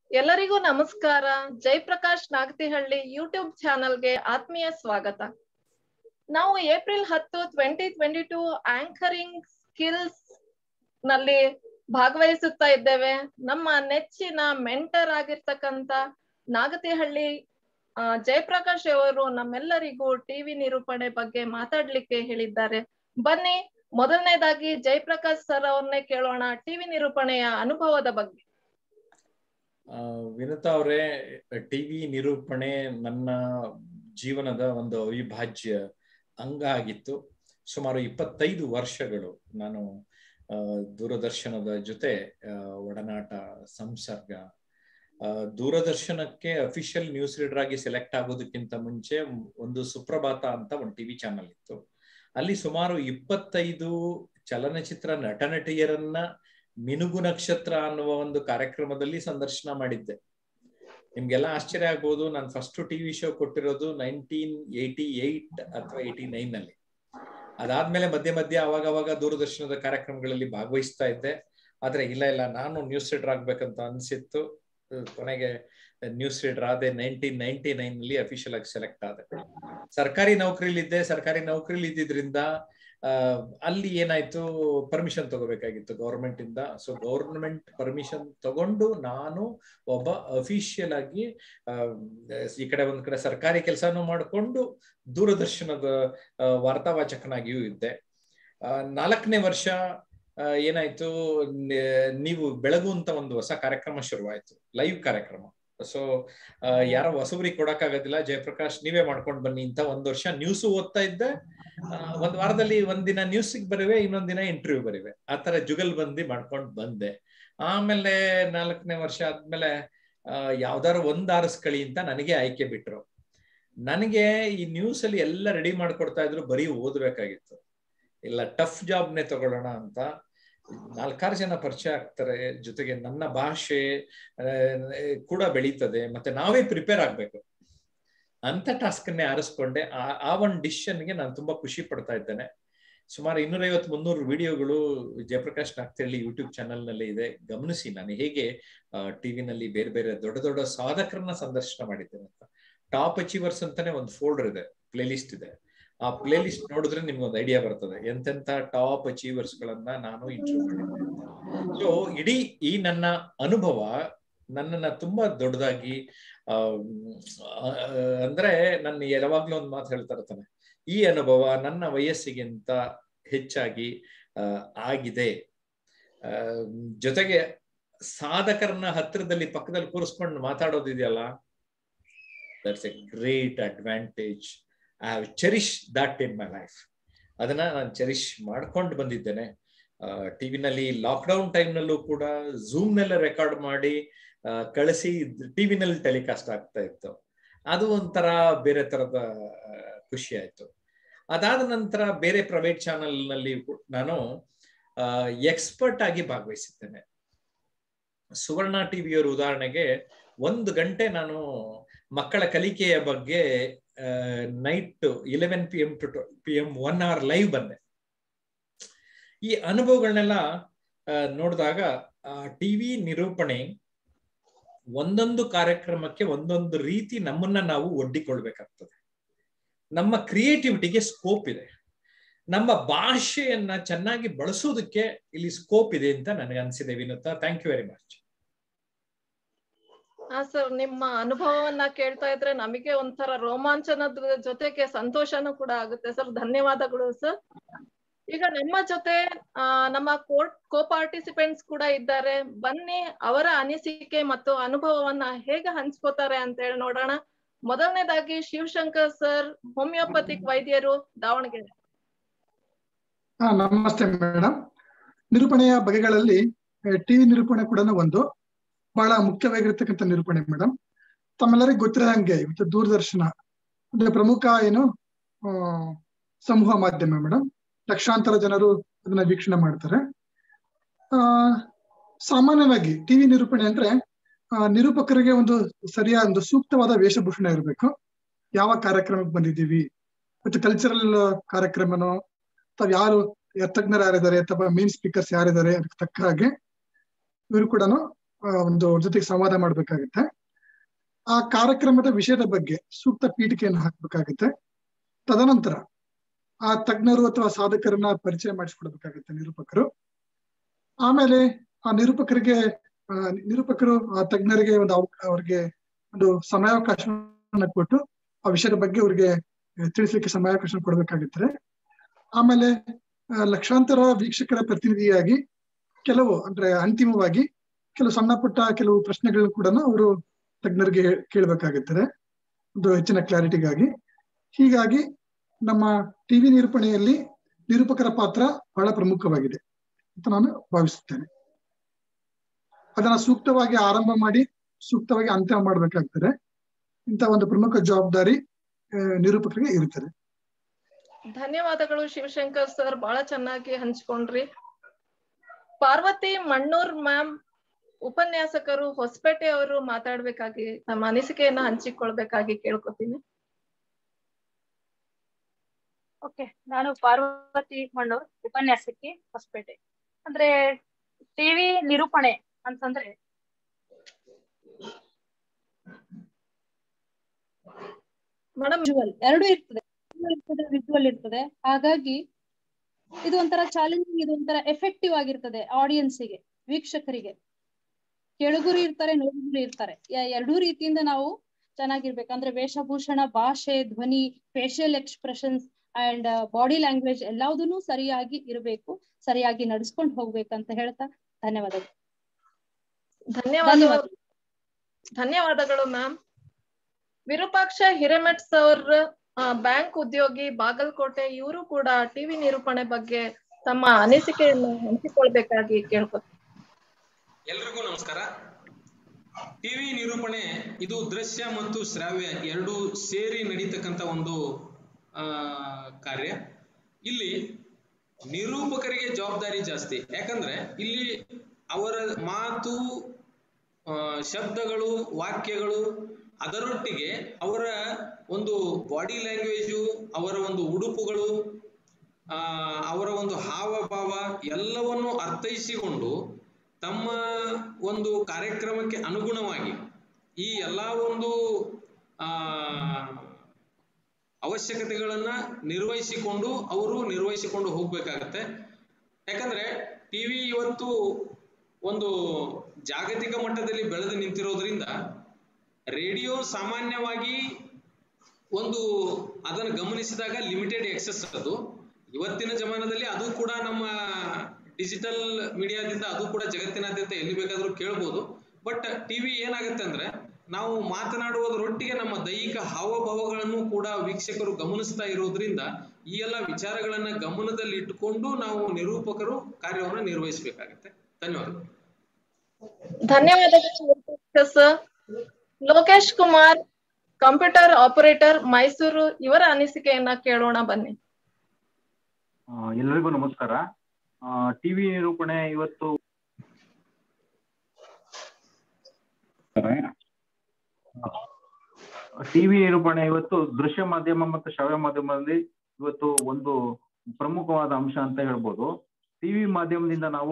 ಎಲ್ಲರಿಗೂ ನಮಸ್ಕಾರ ಜಯಪ್ರಕಾಶ್ ನಾಗತಿಹಳ್ಳಿ ಯೂಟ್ಯೂಬ್ ಚಾನಲ್ಗೆ ಆತ್ಮೀಯ ಸ್ವಾಗತ ನಾವು ಏಪ್ರಿಲ್ ಹತ್ತು twenty twenty two anchoring skills ನಲ್ಲಿ ಭಾಗವಹಿಸುತ್ತಾ ಇದ್ದೇವೆ ನಮ್ಮ ನೆಚ್ಚಿನ ಮೆಂಟರ್ ಆಗಿರ್ತಕ್ಕಂತ ನಾಗತಿಹಳ್ಳಿ ಆ, ಜಯಪ್ರಕಾಶ್ ಅವರು ನಮ್ಮೆಲ್ಲರಿಗೂ ಟಿವಿ ನಿರೂಪಣೆ ಬಗ್ಗೆ ಮಾತಾಡ್ಲಿಕ್ಕೆ ಹೇಳಿದ್ದಾರೆ ಬನ್ನಿ ಮೊದಲನೇದಾಗಿ ಜಯಪ್ರಕಾಶ್ ಸರ್ ಅವ್ರನ್ನೇ ಕೇಳೋಣ ಟಿವಿ ನಿರೂಪಣೆಯ ಅನುಭವದ ಬಗ್ಗೆ ಆ, ವಿನುತಾ ಅವರೇ ಟಿವಿ ನಿರೂಪಣೆ ನನ್ನ ಜೀವನದ ಒಂದು ಅವಿಭಾಜ್ಯ ಅಂಗ ಆಗಿತ್ತು ಸುಮಾರು ಇಪ್ಪತ್ತೈದು ವರ್ಷಗಳು ನಾನು ಆ, ದೂರದರ್ಶನದ ಜೊತೆ ಆ, ಒಡನಾಟ ಸಂಸರ್ಗ ಆ, ದೂರದರ್ಶನಕ್ಕೆ ಅಫಿಷಿಯಲ್ ನ್ಯೂಸ್ ರೀಡರ್ ಆಗಿ ಸೆಲೆಕ್ಟ್ ಆಗೋದಕ್ಕಿಂತ ಮುಂಚೆ ಒಂದು ಸುಪ್ರಭಾತ ಅಂತ ಒಂದು ಟಿವಿ ಚಾನಲ್ ಇತ್ತು ಅಲ್ಲಿ ಸುಮಾರು ಇಪ್ಪತ್ತೈದು ಚಲನಚಿತ್ರ ನಟ ನಟಿಯರನ್ನ ಮಿನುಗು ನಕ್ಷತ್ರ ಅನ್ನುವ ಒಂದು ಕಾರ್ಯಕ್ರಮದಲ್ಲಿ ಸಂದರ್ಶನ ಮಾಡಿದ್ದೆ ನಿಮ್ಗೆಲ್ಲ ಆಶ್ಚರ್ಯ ಆಗ್ಬೋದು ನಾನು ಫಸ್ಟ್ ಟಿವಿ ಶೋ ಕೊಟ್ಟಿರೋದು ನೈನ್ಟೀನ್ ಏಯ್ಟಿ ಏಯ್ಟ್ ಅಥವಾ ಏಯ್ಟಿ ನೈನ್ ನಲ್ಲಿ ಅದಾದ್ಮೇಲೆ ಮಧ್ಯೆ ಮಧ್ಯೆ ಅವಾಗ ಅವಾಗ ದೂರದರ್ಶನದ ಕಾರ್ಯಕ್ರಮಗಳಲ್ಲಿ ಭಾಗವಹಿಸ್ತಾ ಇದ್ದೆ ಆದ್ರೆ ಇಲ್ಲ ಇಲ್ಲ ನಾನು ನ್ಯೂಸ್ ರೀಡರ್ ಆಗ್ಬೇಕಂತ ಅನ್ಸಿತ್ತು ಕೊನೆಗೆ ನ್ಯೂಸ್ ರೀಡರ್ ಆದೆ ನೈನ್ಟೀನ್ ನೈನ್ಟಿ ನೈನ್ ನಲ್ಲಿ ಅಫಿಷಿಯಲ್ ಆಗಿ ಸೆಲೆಕ್ಟ್ ಆದೆ ಸರ್ಕಾರಿ ನೌಕರಿಲಿದ್ದೆ ಸರ್ಕಾರಿ ನೌಕರಿಲಿ ಇದ್ದಿದ್ರಿಂದ ಆ, ಅಲ್ಲಿ ಏನಾಯ್ತು ಪರ್ಮಿಷನ್ ತಗೋಬೇಕಾಗಿತ್ತು ಗೌರ್ಮೆಂಟ್ ಇಂದ ಸೊ ಗೌರ್ಮೆಂಟ್ ಪರ್ಮಿಷನ್ ತಗೊಂಡು ನಾನು ಒಬ್ಬ ಅಫಿಷಿಯಲ್ ಆಗಿ ಆ, ಈ ಕಡೆ ಒಂದ್ ಕಡೆ ಸರ್ಕಾರಿ ಕೆಲಸನೂ ಮಾಡಿಕೊಂಡು ದೂರದರ್ಶನದ ಆ, ವಾರ್ತಾವಾಚಕನಾಗಿಯೂ ಇದ್ದೆ ಆ, ನಾಲ್ಕನೇ ವರ್ಷ ಆ, ಏನಾಯ್ತು ನೆ- ನೀವು ಬೆಳಗು ಅಂತ ಒಂದು ಹೊಸ ಕಾರ್ಯಕ್ರಮ ಶುರುವಾಯ್ತು ಲೈವ್ ಕಾರ್ಯಕ್ರಮ ಸೊ ಯಾರೋ ಹೊಸಬ್ರಿಗೆ ಕೊಡಕ್ಕಾಗೋದಿಲ್ಲ ಜಯಪ್ರಕಾಶ್ ನೀವೇ ಮಾಡ್ಕೊಂಡು ಬನ್ನಿ ಅಂತ ಒಂದ್ ವರ್ಷ ನ್ಯೂಸ್ ಓದ್ತಾ ಇದ್ದೆ ಆ, ಒಂದ್ ವಾರದಲ್ಲಿ ಒಂದ್ ದಿನ ನ್ಯೂಸಿಗೆ ಬರುವೆ ಇನ್ನೊಂದ್ ದಿನ ಇಂಟರ್ವ್ಯೂ ಬರುವೆ ಆ ತರ ಜುಗಲ್ ಬಂದಿ ಮಾಡ್ಕೊಂಡು ಬಂದೆ ಆಮೇಲೆ ನಾಲ್ಕನೇ ವರ್ಷ ಆದ್ಮೇಲೆ ಆ, ಯಾವ್ದಾರು ಒಂದ್ ಆರಿಸ್ಕಳಿ ಅಂತ ನನಗೆ ಆಯ್ಕೆ ಬಿಟ್ರು ನನಗೆ ಈ ನ್ಯೂಸ್ ಅಲ್ಲಿ ಎಲ್ಲ ರೆಡಿ ಮಾಡ್ಕೊಡ್ತಾ ಇದ್ರು ಬರೀ ಓದ್ಬೇಕಾಗಿತ್ತು ಇಲ್ಲ ಟಫ್ ಜಾಬ್ನೇ ತಗೊಳ್ಳೋಣ ಅಂತ ನಾಲ್ಕಾರು ಜನ ಪರಿಚಯ ಆಗ್ತಾರೆ ಜೊತೆಗೆ ನನ್ನ ಭಾಷೆ ಆ, ಕೂಡ ಬೆಳೀತದೆ ಮತ್ತೆ ನಾವೇ ಪ್ರಿಪೇರ್ ಆಗ್ಬೇಕು ಅಂತ ಟಾಸ್ಕನ್ನೇ ಆರಿಸ್ಕೊಂಡೆ ಆ ಆ ಒಂದು ಡಿಸಿಷನ್ಗೆ ನಾನು ತುಂಬಾ ಖುಷಿ ಪಡ್ತಾ ಇದ್ದೇನೆ ಸುಮಾರು ಇನ್ನೂರೈವತ್ ಮುನ್ನೂರು ವಿಡಿಯೋಗಳು ಜಯಪ್ರಕಾಶ್ ನಾಗ್ತಳ್ಳಿ ಯೂಟ್ಯೂಬ್ ಚಾನೆಲ್ ನಲ್ಲಿ ಇದೆ ಗಮನಿಸಿ ನಾನು ಹೇಗೆ ಟಿವಿನಲ್ಲಿ ಬೇರೆ ಬೇರೆ ದೊಡ್ಡ ದೊಡ್ಡ ಸಾಧಕರನ್ನ ಸಂದರ್ಶನ ಮಾಡಿದ್ದೇನೆ ಅಂತ ಟಾಪ್ ಅಚೀವರ್ಸ್ ಅಂತಾನೆ ಒಂದು ಫೋಲ್ಡರ್ ಇದೆ ಪ್ಲೇ ಲಿಸ್ಟ್ ಇದೆ ಆ ಪ್ಲೇ ಲಿಸ್ಟ್ ನೋಡಿದ್ರೆ ನಿಮ್ಗೆ ಒಂದು ಐಡಿಯಾ ಬರ್ತದೆ ಎಂತೆಂತ ಟಾಪ್ ಅಚೀವರ್ಸ್ ಗಳನ್ನ ನಾನು ಇಂಟರ್ವ್ಯೂ ಮಾಡಿದ್ದೆ ಸೊ ಇಡೀ ಈ ನನ್ನ ಅನುಭವ ನನ್ನನ್ನ ತುಂಬಾ ದೊಡ್ಡದಾಗಿ ಆ, ಆ, ಅಂದ್ರೆ ನನ್ನ ಯಾವಾಗ್ಲೂ ಒಂದು ಮಾತು ಹೇಳ್ತಾ ಇರ್ತಾನೆ ಈ ಅನುಭವ ನನ್ನ ವಯಸ್ಸಿಗಿಂತ ಹೆಚ್ಚಾಗಿ ಆ, ಆಗಿದೆ ಆ, ಜೊತೆಗೆ ಸಾಧಕರನ್ನ ಹತ್ತಿರದಲ್ಲಿ ಪಕ್ಕದಲ್ಲಿ ಕೂರಿಸ್ಕೊಂಡು ಮಾತಾಡೋದಿದೆಯಲ್ಲ that's a great advantage I have cherish that in my life ಅದನ್ನ ನಾನು ಚೆರಿಶ್ ಮಾಡ್ಕೊಂಡು ಬಂದಿದ್ದೇನೆ ಟಿವಿನಲ್ಲಿ ಲಾಕ್ಡೌನ್ ಟೈಮ್ನಲ್ಲೂ ಕೂಡ ಝೂಮ್ ನೆಲ್ಲ ರೆಕಾರ್ಡ್ ಮಾಡಿ ಆ, ಕಳಿಸಿ ಟಿವಿನಲ್ಲಿ ಟೆಲಿಕಾಸ್ಟ್ ಆಗ್ತಾ ಇತ್ತು ಅದು ಒಂಥರ ಬೇರೆ ತರದ ಆ, ಖುಷಿ ಆಯ್ತು ಅದಾದ ನಂತರ ಬೇರೆ ಪ್ರೈವೇಟ್ ಚಾನೆಲ್ ನಲ್ಲಿ ಕೂ- ನಾನು ಎಕ್ಸ್ಪರ್ಟ್ ಆಗಿ ಭಾಗವಹಿಸಿದ್ದೇನೆ ಸುವರ್ಣ ಟಿವಿಯವರ ಉದಾಹರಣೆಗೆ ಒಂದು ಗಂಟೆ ನಾನು ಮಕ್ಕಳ ಕಲಿಕೆಯ ಬಗ್ಗೆ night eleven P M to P M one hour live ಬಂದೆ ಈ ಅನುಭವಗಳನ್ನೆಲ್ಲ ಆ, ನೋಡಿದಾಗ ಟಿವಿ ನಿರೂಪಣೆ ಒಂದೊಂದು ಕಾರ್ಯಕ್ರಮಕ್ಕೆ ಒಂದೊಂದು ರೀತಿ ನಮ್ಮನ್ನ ನಾವು ಒಡ್ಡಿಕೊಳ್ಬೇಕಾಗ್ತದೆ ನಮ್ಮ ಕ್ರಿಯೇಟಿವಿಟಿಗೆ ಸ್ಕೋಪ್ ಇದೆ ನಮ್ಮ ಭಾಷೆಯನ್ನ ಚೆನ್ನಾಗಿ ಬಳಸೋದಕ್ಕೆ ಇಲ್ಲಿ ಸ್ಕೋಪ್ ಇದೆ ಅಂತ ನನಗೆ ಅನ್ಸಿದೆ Vinuta thank you very much ಹಾ ಸರ್ ನಿಮ್ಮ ಅನುಭವವನ್ನ ಕೇಳ್ತಾ ಇದ್ರೆ ನಮಗೆ ಒಂಥರ ರೋಮಾಂಚನದ ಜೊತೆಗೆ ಸಂತೋಷನೂ ಕೂಡ ಆಗುತ್ತೆ ಸರ್ ಧನ್ಯವಾದಗಳು ಸರ್ ಈಗ ನಮ್ಮ ಜೊತೆ ಆ, ನಮ್ಮ ಕೋರ್ಟ್ ಕೋ ಪಾರ್ಟಿಸಿಪೆಂಟ್ಸ್ ಕೂಡ ಇದ್ದಾರೆ ಬನ್ನಿ ಅವರ ಅನಿಸಿಕೆ ಮತ್ತು ಅನುಭವವನ್ನ ಹೇಗೆ ಹಂಚ್ಕೋತಾರೆ ಅಂತ ಹೇಳಿ ನೋಡೋಣ ಮೊದಲನೇದಾಗಿ ಶಿವಶಂಕರ್ ಸರ್ ಹೋಮಿಯೋಪತಿಕ್ ವೈದ್ಯರು ದಾವಣಗೆರೆ ಹಾ ನಮಸ್ತೆ ಮೇಡಮ್ ನಿರೂಪಣೆಯ ಬಗೆಗಳಲ್ಲಿ ಟಿವಿ ನಿರೂಪಣೆ ಕೂಡ ಒಂದು ಬಹಳ ಮುಖ್ಯವಾಗಿರ್ತಕ್ಕಂಥ ನಿರೂಪಣೆ ಮೇಡಮ್ ತಮ್ಮೆಲ್ಲರಿಗೂ ಗೊತ್ತಿರೋಂಗೆ ಇವತ್ತು ದೂರದರ್ಶನ ಅಂದ್ರೆ ಪ್ರಮುಖ ಏನು ಆ, ಸಮೂಹ ಮಾಧ್ಯಮ ಮೇಡಮ್ ಲಕ್ಷಾಂತರ ಜನರು ಅದನ್ನ ವೀಕ್ಷಣೆ ಮಾಡ್ತಾರೆ ಆ ಸಾಮಾನ್ಯವಾಗಿ ಟಿವಿ ನಿರೂಪಣೆ ಅಂದ್ರೆ ಆ, ನಿರೂಪಕರಿಗೆ ಒಂದು ಸರಿಯಾದ ಒಂದು ಸೂಕ್ತವಾದ ವೇಷಭೂಷಣ ಇರಬೇಕು ಯಾವ ಕಾರ್ಯಕ್ರಮಕ್ಕೆ ಬಂದಿದ್ದೀವಿ ಮತ್ತು ಕಲ್ಚರಲ್ ಕಾರ್ಯಕ್ರಮನೋ ಅಥವಾ ಯಾರು ತಜ್ಞರು ಯಾರಿದ್ದಾರೆ ಅಥವಾ ಮೇನ್ ಸ್ಪೀಕರ್ಸ್ ಯಾರಿದ್ದಾರೆ ಅದಕ್ಕೆ ತಕ್ಕ ಹಾಗೆ ಇವರು ಕೂಡ ಆ, ಒಂದು ಅವ್ರ ಜೊತೆಗೆ ಸಂವಾದ ಮಾಡ್ಬೇಕಾಗತ್ತೆ ಆ ಕಾರ್ಯಕ್ರಮದ ವಿಷಯದ ಬಗ್ಗೆ ಸೂಕ್ತ ಪೀಠಿಕೆಯನ್ನು ಹಾಕ್ಬೇಕಾಗತ್ತೆ ತದನಂತರ ಆ ತಜ್ಞರು ಅಥವಾ ಸಾಧಕರನ್ನ ಪರಿಚಯ ಮಾಡಿಸ್ಕೊಡ್ಬೇಕಾಗತ್ತೆ ನಿರೂಪಕರು ಆಮೇಲೆ ಆ ನಿರೂಪಕರಿಗೆ ಆ, ನಿರೂಪಕರು ಆ ತಜ್ಞರಿಗೆ ಒಂದು ಅವ- ಅವ್ರಿಗೆ ಒಂದು ಸಮಯಾವಕಾಶವನ್ನ ಕೊಟ್ಟು ಆ ವಿಷಯದ ಬಗ್ಗೆ ಅವ್ರಿಗೆ ತಿಳಿಸ್ಲಿಕ್ಕೆ ಸಮಯಾವಕಾಶ ಕೊಡ್ಬೇಕಾಗುತ್ತೆ ಆಮೇಲೆ ಆ, ಲಕ್ಷಾಂತರ ವೀಕ್ಷಕರ ಪ್ರತಿನಿಧಿಯಾಗಿ ಕೆಲವು ಅಂದ್ರೆ ಅಂತಿಮವಾಗಿ ಕೆಲವು ಸಣ್ಣ ಪುಟ್ಟ ಕೆಲವು ಪ್ರಶ್ನೆಗಳನ್ನು ಕೂಡ ಅವರು ತಜ್ಞರಿಗೆ ಕೇಳಬೇಕಾಗುತ್ತದೆ ಒಂದು ಹೆಚ್ಚಿನ ಕ್ಲಾರಿಟಿಗಾಗಿ ಹೀಗಾಗಿ ನಮ್ಮ ಟಿವಿ ನಿರೂಪಣೆಯಲ್ಲಿ ನಿರೂಪಕರ ಪಾತ್ರ ಬಹಳ ಪ್ರಮುಖವಾಗಿದೆ ಅಂತ ನಾನು ಭಾವಿಸುತ್ತೇನೆ ಅದನ್ನ ಸೂಕ್ತವಾಗಿ ಆರಂಭ ಮಾಡಿ ಸೂಕ್ತವಾಗಿ ಅಂತ್ಯ ಮಾಡ್ಬೇಕಾಗ್ತದೆ ಇಂಥ ಒಂದು ಪ್ರಮುಖ ಜವಾಬ್ದಾರಿ ಆ, ನಿರೂಪಕರಿಗೆ ಇರುತ್ತದೆ ಧನ್ಯವಾದಗಳು ಶಿವಶಂಕರ್ ಸರ್ ಬಹಳ ಚೆನ್ನಾಗಿ ಹಂಚ್ಕೊಂಡ್ರಿ ಪಾರ್ವತಿ ಮಣ್ಣೂರ್ ಮ್ಯಾಮ್ ಉಪನ್ಯಾಸಕರು ಹೊಸಪೇಟೆ ಅವರು ಮಾತಾಡ್ಬೇಕಾಗಿ ನಮ್ಮ ಅನಿಸಿಕೆಯನ್ನ ಹಂಚಿಕೊಳ್ಬೇಕಾಗಿ ಕೇಳ್ಕೊತೀನಿ ಓಕೆ ನಾನು ಪಾರ್ವತಿ ಮಣ್ಣೂರ್ ಉಪನ್ಯಾಸಕಿ ಹೊಸಪೇಟೆ ಅಂದ್ರೆ ಟಿವಿ ನಿರೂಪಣೆ ಅಂತಂದ್ರೆ ಮೇಡಮ್ ವಿಜುವಲ್ ಎರಡು ಇರ್ತದೆ ವಿಜುವಲ್ ಇರ್ತದೆ ಹಾಗಾಗಿ ಇದು ಒಂಥರ ಚಾಲೆಂಜಿಂಗ್ ಇದು ಒಂಥರ ಎಫೆಕ್ಟಿವ್ ಆಗಿರ್ತದೆ ಆಡಿಯನ್ಸಿಗೆ ವೀಕ್ಷಕರಿಗೆ ಕೆಳಗುರಿ ಇರ್ತಾರೆ ನೋಡುಗರು ಇರ್ತಾರೆ ಯ- ಎರಡೂ ರೀತಿಯಿಂದ ನಾವು ಚೆನ್ನಾಗಿರ್ಬೇಕು ಅಂದ್ರೆ ವೇಷಭೂಷಣ ಭಾಷೆ ಧ್ವನಿ facial expressions and body language ಎಲ್ಲವುದನ್ನು ಸರಿಯಾಗಿ ಇರಬೇಕು ಸರಿಯಾಗಿ ನಡ್ಸ್ಕೊಂಡು ಹೋಗ್ಬೇಕಂತ ಹೇಳ್ತಾ ಧನ್ಯವಾದಗಳು ಧನ್ಯವಾದಗಳು ಧನ್ಯವಾದ ಧನ್ಯವಾದಗಳು ma'am Virupaksha Hiremath sir bank ಉದ್ಯೋಗಿ ಬಾಗಲಕೋಟೆ ಇವರು ಕೂಡ ಟಿವಿ ನಿರೂಪಣೆ ಬಗ್ಗೆ ತಮ್ಮ ಅನಿಸಿಕೆಯನ್ನು ಹಂಚಿಕೊಳ್ಬೇಕಾಗಿ ಕೇಳ್ಕೊತೀನಿ ಎಲ್ರಿಗೂ ನಮಸ್ಕಾರ ಟಿವಿ ನಿರೂಪಣೆ ಇದು ದೃಶ್ಯ ಮತ್ತು ಶ್ರಾವ್ಯ ಎರಡು ಸೇರಿ ನಡೀತಕ್ಕಂಥ ಒಂದು ಆ, ಕಾರ್ಯ ಇಲ್ಲಿ ನಿರೂಪಕರಿಗೆ ಜವಾಬ್ದಾರಿ ಜಾಸ್ತಿ ಯಾಕಂದ್ರೆ ಇಲ್ಲಿ ಅವರ ಮಾತು ಆ, ಶಬ್ದಗಳು ವಾಕ್ಯಗಳು ಅದರೊಟ್ಟಿಗೆ ಅವರ ಒಂದು ಬಾಡಿ ಲ್ಯಾಂಗ್ವೇಜು ಅವರ ಒಂದು ಉಡುಪುಗಳು ಆ, ಅವರ ಒಂದು ಹಾವಭಾವ ಎಲ್ಲವನ್ನು ಅರ್ಥೈಸಿಕೊಂಡು ತಮ್ಮ ಒಂದು ಕಾರ್ಯಕ್ರಮಕ್ಕೆ ಅನುಗುಣವಾಗಿ ಈ ಎಲ್ಲ ಒಂದು ಆ ಅವಶ್ಯಕತೆಗಳನ್ನ ನಿರ್ವಹಿಸಿಕೊಂಡು ಅವರು ನಿರ್ವಹಿಸಿಕೊಂಡು ಹೋಗ್ಬೇಕಾಗತ್ತೆ ಯಾಕಂದ್ರೆ ಟಿವಿ ಇವತ್ತು ಒಂದು ಜಾಗತಿಕ ಮಟ್ಟದಲ್ಲಿ ಬೆಳೆದು ನಿಂತಿರೋದ್ರಿಂದ ರೇಡಿಯೋ ಸಾಮಾನ್ಯವಾಗಿ ಒಂದು ಅದನ್ನು ಗಮನಿಸಿದಾಗ ಲಿಮಿಟೆಡ್ ಎಕ್ಸೆಸ್ ಅದು ಇವತ್ತಿನ ಜಮಾನದಲ್ಲಿ ಅದು ಕೂಡ ನಮ್ಮ ಡಿಜಿಟಲ್ ಮೀಡಿಯಾದಿಂದ ಅದು ಕೂಡ ಜಗತ್ತಿನಾದ್ಯಂತ ಎಲ್ಲಿ ಬೇಕಾದ್ರೂ ಕೇಳ್ಬೋದು ಬಟ್ ಟಿವಿ ಏನಾಗುತ್ತೆ ಅಂದ್ರೆ ನಾವು ಮಾತನಾಡುವುದರೊಟ್ಟಿಗೆ ನಮ್ಮ ದೈಹಿಕ ಹಾವಭಾವಗಳನ್ನು ಕೂಡ ವೀಕ್ಷಕರು ಗಮನಿಸ್ತಾ ಇರೋದ್ರಿಂದ ಈ ಎಲ್ಲ ವಿಚಾರಗಳನ್ನ ಗಮನದಲ್ಲಿ ಇಟ್ಟುಕೊಂಡು ನಾವು ನಿರೂಪಕರು ಕಾರ್ಯವನ್ನು ನಿರ್ವಹಿಸಬೇಕಾಗತ್ತೆ ಧನ್ಯವಾದಗಳು ಧನ್ಯವಾದಗಳು sir Lokesh Kumar computer operator Mysuru ಇವರ ಅನಿಸಿಕೆಯನ್ನ ಕೇಳೋಣ ಬನ್ನಿ ಆ, ಎಲ್ಲರಿಗೂ ನಮಸ್ಕಾರ ಟಿವಿ ನಿರೂಪಣೆ ಇವತ್ತು ಟಿವಿ ನಿರೂಪಣೆ ಇವತ್ತು ದೃಶ್ಯ ಮಾಧ್ಯಮ ಮತ್ತು ಶ್ರವ್ಯ ಮಾಧ್ಯಮದಲ್ಲಿ ಇವತ್ತು ಒಂದು ಪ್ರಮುಖವಾದ ಅಂಶ ಅಂತ ಹೇಳ್ಬೋದು ಟಿವಿ ಮಾಧ್ಯಮದಿಂದ ನಾವು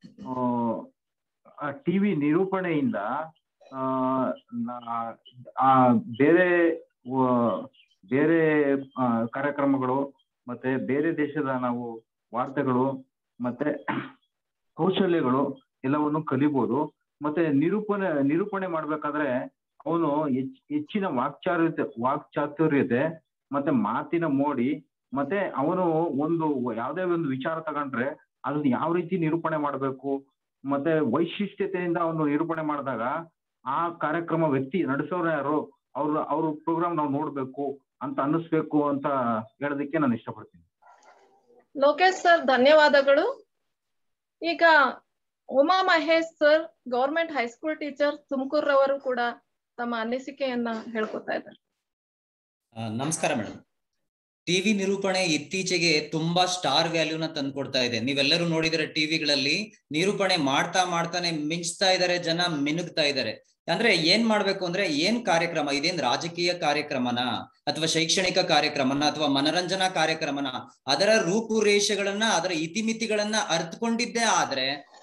ಟಿವಿ ನಿರೂಪಣೆಯಿಂದ ಆ, ನಾ- ಆ ಬೇರೆ ವ- ಬೇರೆ ಆ, ಕಾರ್ಯಕ್ರಮಗಳು ಮತ್ತೆ ಬೇರೆ ದೇಶದ ನಾವು ವಾರ್ತೆಗಳು ಮತ್ತೆ ಕೌಶಲ್ಯಗಳು ಎಲ್ಲವನ್ನು ಕಲಿಬಹುದು ಮತ್ತೆ ನಿರೂಪಣೆ ನಿರೂಪಣೆ ಮಾಡ್ಬೇಕಾದ್ರೆ ಅವನು ಹೆಚ್ಚ್ ಹೆಚ್ಚಿನ ವಾಕ್ಚಾರ್ಯತೆ ವಾಕ್ಚಾತುರ್ಯತೆ ಮತ್ತೆ ಮಾತಿನ ಮೋಡಿ ಮತ್ತೆ ಅವನು ಒಂದು ಯಾವುದೇ ಒಂದು ವಿಚಾರ ತಗೊಂಡ್ರೆ ಅದನ್ನ ಯಾವ ರೀತಿ ನಿರೂಪಣೆ ಮಾಡಬೇಕು ಮತ್ತೆ ವೈಶಿಷ್ಟ್ಯತೆಯಿಂದ ಅವನು ನಿರೂಪಣೆ ಮಾಡಿದಾಗ ಆ ಕಾರ್ಯಕ್ರಮ ವ್ಯಕ್ತಿ ನಡೆಸೋರು ಯಾರು ಅವ್ರ ಅವ್ರ ಪ್ರೋಗ್ರಾಮ್ ನಾವು ನೋಡ್ಬೇಕು ಅಂತ ಅನ್ನಿಸ್ಬೇಕು ಅಂತ ಹೇಳೋದಕ್ಕೆ ನಾನು ಇಷ್ಟಪಡ್ತೀನಿ ಲೋಕೇಶ್ ಸರ್ ಧನ್ಯವಾದಗಳು ಈಗ Uma Mahesh sir government high school teacher ತುಮಕೂರವರು ಕೂಡ ತಮ್ಮ ಅನಿಸಿಕೆಯನ್ನ ಹೇಳ್ಕೊತಾ ಇದ್ದಾರೆ ಆ, ನಮಸ್ಕಾರ ಮೇಡಮ್ ಟಿವಿ ನಿರೂಪಣೆ ಇತ್ತೀಚೆಗೆ ತುಂಬಾ ಸ್ಟಾರ್ ವ್ಯಾಲ್ಯೂನ ತಂದ್ಕೊಡ್ತಾ ಇದೆ ನೀವೆಲ್ಲರೂ ನೋಡಿದರೆ ಟಿವಿಗಳಲ್ಲಿ ನಿರೂಪಣೆ ಮಾಡ್ತಾ ಮಾಡ್ತಾನೆ ಮಿಂಚ್ತಾ ಇದಾರೆ ಜನ ಮಿನುಗ್ತಾ ಇದಾರೆ ಅಂದ್ರೆ ಏನ್ ಮಾಡ್ಬೇಕು ಅಂದ್ರೆ ಏನ್ ಕಾರ್ಯಕ್ರಮ ಇದೇನ್ ರಾಜಕೀಯ ಕಾರ್ಯಕ್ರಮನ ಅಥವಾ ಶೈಕ್ಷಣಿಕ ಕಾರ್ಯಕ್ರಮನ ಅಥವಾ ಮನರಂಜನಾ ಕಾರ್ಯಕ್ರಮನ ಅದರ ರೂಪುರೇಷೆಗಳನ್ನ ಅದರ ಇತಿಮಿತಿಗಳನ್ನ ಅರ್ಥಕೊಂಡಿದ್ದೇ ಆದ್ರೆ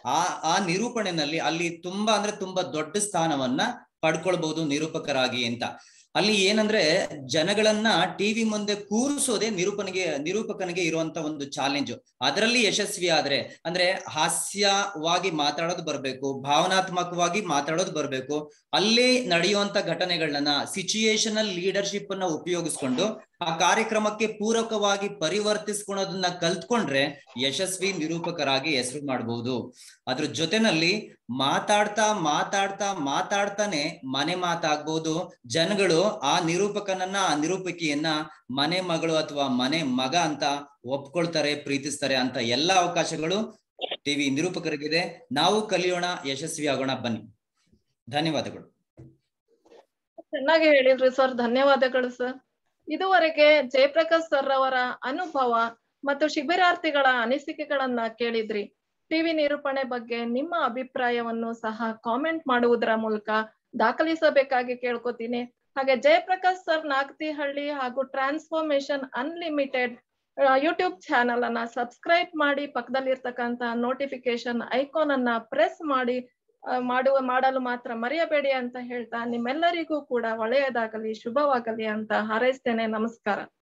ಆ ಆ ನಿರೂಪಣೆನಲ್ಲಿ ಅಲ್ಲಿ ತುಂಬಾ ಅಂದ್ರೆ ತುಂಬಾ ದೊಡ್ಡ ಸ್ಥಾನವನ್ನ ಪಡ್ಕೊಳ್ಬಹುದು ನಿರೂಪಕರಾಗಿ ಅಂತ ಅಲ್ಲಿ ಏನಂದ್ರೆ ಜನಗಳನ್ನ ಟಿವಿ ಮುಂದೆ ಕೂರಿಸೋದೇ ನಿರೂಪನೆಗೆ ನಿರೂಪಕನಿಗೆ ಇರುವಂತ ಒಂದು ಚಾಲೆಂಜ್ ಅದರಲ್ಲಿ ಯಶಸ್ವಿ ಆದ್ರೆ ಅಂದ್ರೆ ಹಾಸ್ಯವಾಗಿ ಮಾತಾಡೋದು ಬರ್ಬೇಕು ಭಾವನಾತ್ಮಕವಾಗಿ ಮಾತಾಡೋದು ಬರ್ಬೇಕು ಅಲ್ಲೇ ನಡೆಯುವಂತ ಘಟನೆಗಳನ್ನ ಸಿಚುಯೇಷನಲ್ ಲೀಡರ್ಶಿಪ್ ಅನ್ನ ಉಪಯೋಗಿಸ್ಕೊಂಡು ಆ ಕಾರ್ಯಕ್ರಮಕ್ಕೆ ಪೂರಕವಾಗಿ ಪರಿವರ್ತಿಸ್ಕೊಳೋದನ್ನ ಕಲ್ತ್ಕೊಂಡ್ರೆ ಯಶಸ್ವಿ ನಿರೂಪಕರಾಗಿ ಹೆಸರು ಮಾಡಬಹುದು ಅದ್ರ ಜೊತೆನಲ್ಲಿ ಮಾತಾಡ್ತಾ ಮಾತಾಡ್ತಾ ಮಾತಾಡ್ತಾನೆ ಮನೆ ಮಾತಾಗ್ಬಹುದು ಜನಗಳು ಆ ನಿರೂಪಕನನ್ನ ಆ ನಿರೂಪಕಿಯನ್ನ ಮನೆ ಮಗಳು ಅಥವಾ ಮನೆ ಮಗ ಅಂತ ಒಪ್ಕೊಳ್ತಾರೆ ಪ್ರೀತಿಸ್ತಾರೆ ಅಂತ ಎಲ್ಲಾ ಅವಕಾಶಗಳು ಟಿವಿ ನಿರೂಪಕರಿಗಿದೆ ನಾವು ಕಲಿಯೋಣ ಯಶಸ್ವಿ ಆಗೋಣ ಬನ್ನಿ ಧನ್ಯವಾದಗಳು ಚೆನ್ನಾಗಿ ಹೇಳಿದ್ರಿ ಸರ್ ಧನ್ಯವಾದಗಳು ಸರ್ ಇದುವರೆಗೆ ಜಯಪ್ರಕಾಶ್ ಸರ್ ಅವರ ಅನುಭವ ಮತ್ತು ಶಿಬಿರಾರ್ಥಿಗಳ ಅನಿಸಿಕೆಗಳನ್ನ ಕೇಳಿದ್ರಿ ಟಿವಿ ನಿರೂಪಣೆ ಬಗ್ಗೆ ನಿಮ್ಮ ಅಭಿಪ್ರಾಯವನ್ನು ಸಹ ಕಾಮೆಂಟ್ ಮಾಡುವುದರ ಮೂಲಕ ದಾಖಲಿಸಬೇಕಾಗಿ ಕೇಳ್ಕೊತೀನಿ ಹಾಗೆ ಜಯಪ್ರಕಾಶ್ ಸರ್ ನಾಗತಿಹಳ್ಳಿ ಹಾಗೂ ಟ್ರಾನ್ಸ್ಫಾರ್ಮೇಶನ್ ಅನ್ಲಿಮಿಟೆಡ್ ಯೂಟ್ಯೂಬ್ ಚಾನಲ್ ಅನ್ನ ಸಬ್ಸ್ಕ್ರೈಬ್ ಮಾಡಿ ಪಕ್ಕದಲ್ಲಿರ್ತಕ್ಕಂತ ನೋಟಿಫಿಕೇಶನ್ ಐಕಾನ್ ಅನ್ನ ಪ್ರೆಸ್ ಮಾಡಿ ಆ, ಮಾಡುವ ಮಾಡಲು ಮಾತ್ರ ಮರೆಯಬೇಡಿ ಅಂತ ಹೇಳ್ತಾ ನಿಮ್ಮೆಲ್ಲರಿಗೂ ಕೂಡ ಒಳ್ಳೆಯದಾಗಲಿ ಶುಭವಾಗಲಿ ಅಂತ ಹಾರೈಸ್ತೇನೆ ನಮಸ್ಕಾರ